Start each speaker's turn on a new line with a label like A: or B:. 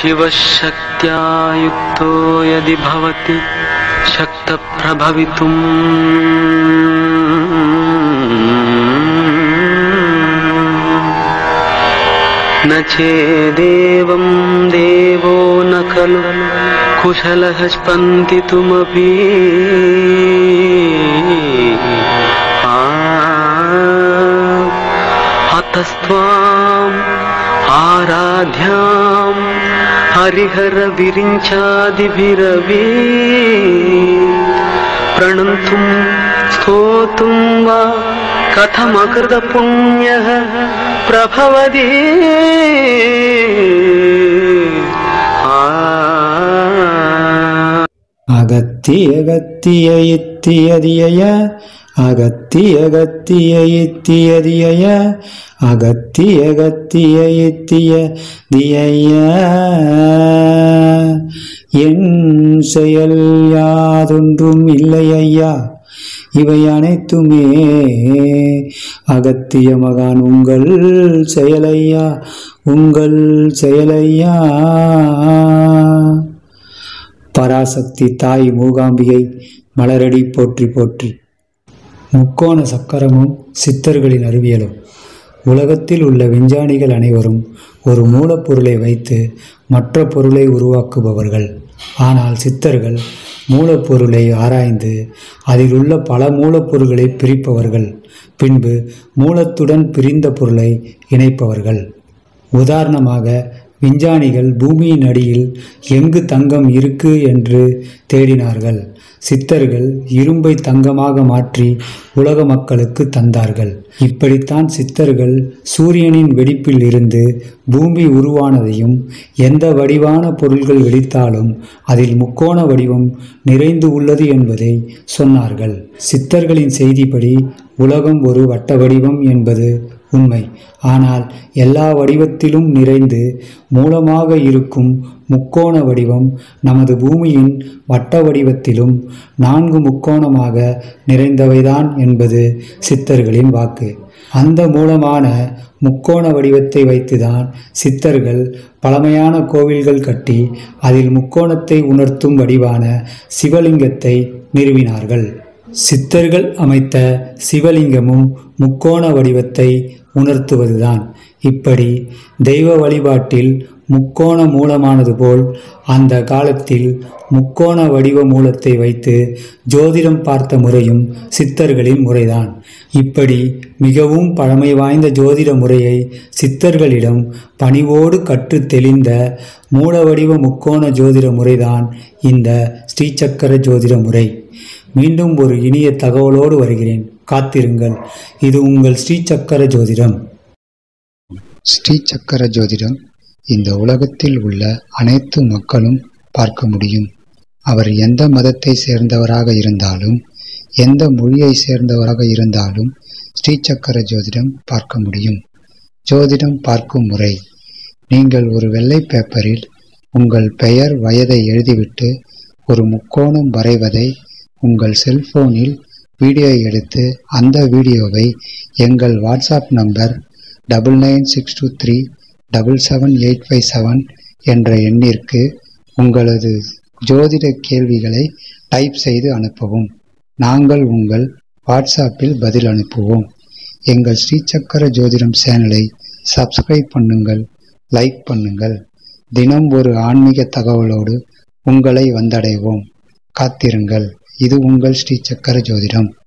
A: शिवशक्त्या युक्तो यदि भवति शक्तप्रभवितुम् न चेदेवं देवो न खलु कुशलः स्पन्दितुमपि आ, अतस्त्वाम् आराध्याम् हरिहरविरिञ्चादिभिरवि प्रणन्तुम् स्तोतुम् वा कथमकृतपुण्यः प्रभवति आ
B: அகத்திய கத்திய இத்தியதிய அகத்திய கத்திய இத்தியதிய அகத்திய கத்திய இத்திய திய என் செயல் யாதொன்றும் இல்லை ஐயா இவை அனைத்துமே அகத்திய மகான் உங்கள் செயலையா உங்கள் செயலையா பராசக்தி தாய் மூகாம்பிகை மலரடி போற்றி போற்றி முக்கோண சக்கரமும் சித்தர்களின் அறிவியலும் உலகத்தில் உள்ள விஞ்ஞானிகள் அனைவரும் ஒரு மூலப்பொருளை வைத்து மற்ற பொருளை உருவாக்குபவர்கள் ஆனால் சித்தர்கள் மூலப்பொருளை ஆராய்ந்து அதில் உள்ள பல மூலப்பொருள்களை பிரிப்பவர்கள் பின்பு மூலத்துடன் பிரிந்த பொருளை இணைப்பவர்கள் உதாரணமாக விஞ்ஞானிகள் பூமியின் அடியில் எங்கு தங்கம் இருக்கு என்று தேடினார்கள் சித்தர்கள் இரும்பை தங்கமாக மாற்றி உலக மக்களுக்கு தந்தார்கள் இப்படித்தான் சித்தர்கள் சூரியனின் வெடிப்பில் இருந்து பூமி உருவானதையும் எந்த வடிவான பொருள்கள் வெடித்தாலும் அதில் முக்கோண வடிவம் நிறைந்து உள்ளது என்பதை சொன்னார்கள் சித்தர்களின் செய்திப்படி உலகம் ஒரு வட்ட வடிவம் என்பது உண்மை ஆனால் எல்லா வடிவத்திலும் நிறைந்து மூலமாக இருக்கும் முக்கோண வடிவம் நமது பூமியின் வட்ட வடிவத்திலும் நான்கு முக்கோணமாக நிறைந்தவைதான் என்பது சித்தர்களின் வாக்கு அந்த மூலமான முக்கோண வடிவத்தை வைத்துதான் சித்தர்கள் பழமையான கோவில்கள் கட்டி அதில் முக்கோணத்தை உணர்த்தும் வடிவான சிவலிங்கத்தை நிறுவினார்கள் சித்தர்கள் அமைத்த சிவலிங்கமும் முக்கோண வடிவத்தை உணர்த்துவதுதான் இப்படி தெய்வ வழிபாட்டில் முக்கோண மூலமானது போல் அந்த காலத்தில் முக்கோண வடிவ மூலத்தை வைத்து ஜோதிடம் பார்த்த முறையும் சித்தர்களின் முறைதான் இப்படி மிகவும் பழமை வாய்ந்த ஜோதிட முறையை சித்தர்களிடம் பணிவோடு கற்றுத் தெளிந்த மூல வடிவ முக்கோண ஜோதிட முறைதான் இந்த ஸ்ரீசக்கர ஜோதிட முறை மீண்டும் ஒரு இனிய தகவலோடு வருகிறேன் காத்திருங்கள் இது உங்கள் ஸ்ரீசக்கர ஜோதிடம்
C: ஸ்ரீ சக்கர ஜோதிடம் இந்த உலகத்தில் உள்ள அனைத்து மக்களும் பார்க்க முடியும் அவர் எந்த மதத்தை சேர்ந்தவராக இருந்தாலும் எந்த மொழியை சேர்ந்தவராக இருந்தாலும் ஸ்ரீ சக்கர ஜோதிடம் பார்க்க முடியும் ஜோதிடம் பார்க்கும் முறை நீங்கள் ஒரு வெள்ளை பேப்பரில் உங்கள் பெயர் வயதை எழுதிவிட்டு ஒரு முக்கோணம் வரைவதை உங்கள் செல்போனில் வீடியோ எடுத்து அந்த வீடியோவை எங்கள் WhatsApp number double nine six two three double seven eight five seven என்ற எண்ணிற்கு உங்களது ஜோதிட கேள்விகளை டைப் செய்து அனுப்பவும் நாங்கள் உங்கள் வாட்ஸ்அப்பில் பதில் அனுப்புவோம் எங்கள் ஸ்ரீசக்கர ஜோதிடம் சேனலை சப்ஸ்கிரைப் பண்ணுங்கள் லைக் பண்ணுங்கள் தினம் ஒரு ஆன்மீக தகவலோடு உங்களை வந்தடைவோம் காத்திருங்கள் இது உங்கள் ஸ்ரீசக்கர ஜோதிடம்